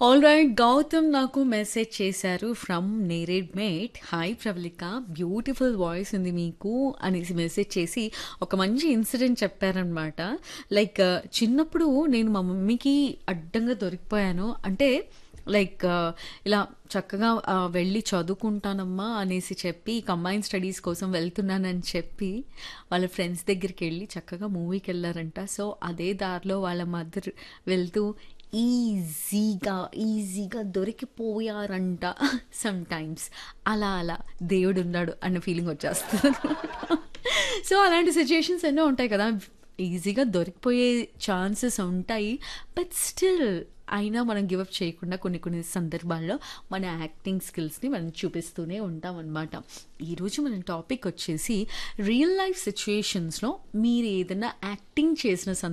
all right Gautam నాకు message చేశారు from Neredmet hi Pravallika beautiful voice ఉంది మీకు అనేసి మెసేజ్ చేసి ఒక మంచి ఇన్సిడెంట్ చెప్పారనమాట లైక్ చిన్నప్పుడు నేను మా మమ్మీకి అడ్డంగా దొరికిపోయాను అంటే లైక్ ఇలా చక్కగా ఆ, వెళ్ళి చదువుకుంటానమ్మా అనేసి చెప్పి కంబైన్ స్టడీస్ కోసం వెళ్తున్నానని చెప్పి వాళ్ళ ఫ్రెండ్స్ దగ్గరికి వెళ్ళి చక్కగా మూవీకి వెళ్ళారంట సో అదే దారిలో వాళ్ళ మదర్ వెళ్తూ ఈజీగా ఈజీగా దొరికిపోయారంట సమ్ టైమ్స్ అలా అలా దేవుడు ఉన్నాడు అన్న ఫీలింగ్ వచ్చేస్తుంది సో అలాంటి సిచ్యుయేషన్స్ ఎన్నో ఉంటాయి కదా ఈజీగా దొరికిపోయే ఛాన్సెస్ ఉంటాయి బట్ స్టిల్ అయినా మనం గివప్ చేయకుండా కొన్ని కొన్ని సందర్భాల్లో మన యాక్టింగ్ స్కిల్స్ని మనం చూపిస్తూనే ఉంటాం అనమాట ఈరోజు మన టాపిక్ వచ్చేసి రియల్ లైఫ్ సిచ్యుయేషన్స్లో మీరు ఏదైనా యాక్టింగ్ చేసిన